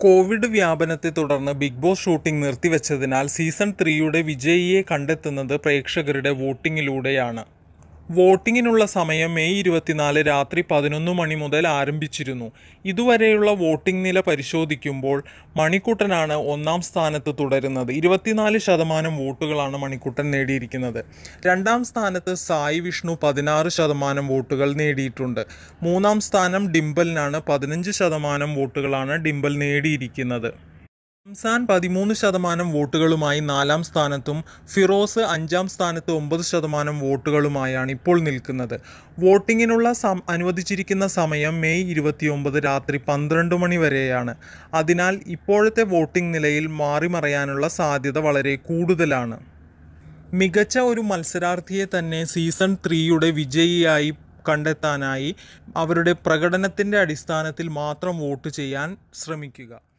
Covid വ്യാപനത്തെ തുടർന്ന് Big Boss shooting നിർത്തിവച്ചതിനാൽ സീസൺ ത്രീയുടെ വിജയിയെ കണ്ടെത്തുന്നത് പ്രേക്ഷകരുടെ വോട്ടിങ്ങിലൂടെയാണ് വോട്ടിങ്ങിനുള്ള സമയം മെയ് ഇരുപത്തിനാല് രാത്രി പതിനൊന്ന് മണി മുതൽ ആരംഭിച്ചിരുന്നു ഇതുവരെയുള്ള വോട്ടിംഗ് നില പരിശോധിക്കുമ്പോൾ മണിക്കുട്ടനാണ് ഒന്നാം സ്ഥാനത്ത് തുടരുന്നത് ഇരുപത്തിനാല് ശതമാനം വോട്ടുകളാണ് മണിക്കുട്ടൻ നേടിയിരിക്കുന്നത് രണ്ടാം സ്ഥാനത്ത് സായി വിഷ്ണു പതിനാറ് ശതമാനം വോട്ടുകൾ നേടിയിട്ടുണ്ട് മൂന്നാം സ്ഥാനം ഡിംബലിനാണ് പതിനഞ്ച് ശതമാനം വോട്ടുകളാണ് ഡിംബൽ നേടിയിരിക്കുന്നത് റംസാൻ പതിമൂന്ന് ശതമാനം വോട്ടുകളുമായി നാലാം സ്ഥാനത്തും ഫിറോസ് അഞ്ചാം സ്ഥാനത്ത് ഒമ്പത് ശതമാനം വോട്ടുകളുമായാണ് ഇപ്പോൾ നിൽക്കുന്നത് വോട്ടിങ്ങിനുള്ള സം അനുവദിച്ചിരിക്കുന്ന സമയം മെയ് ഇരുപത്തിയൊമ്പത് രാത്രി പന്ത്രണ്ട് മണി വരെയാണ് അതിനാൽ ഇപ്പോഴത്തെ വോട്ടിംഗ് നിലയിൽ മാറിമറയാനുള്ള സാധ്യത വളരെ കൂടുതലാണ് മികച്ച ഒരു മത്സരാർത്ഥിയെ തന്നെ സീസൺ ത്രീയുടെ വിജയിയായി കണ്ടെത്താനായി അവരുടെ പ്രകടനത്തിൻ്റെ അടിസ്ഥാനത്തിൽ മാത്രം വോട്ട് ചെയ്യാൻ ശ്രമിക്കുക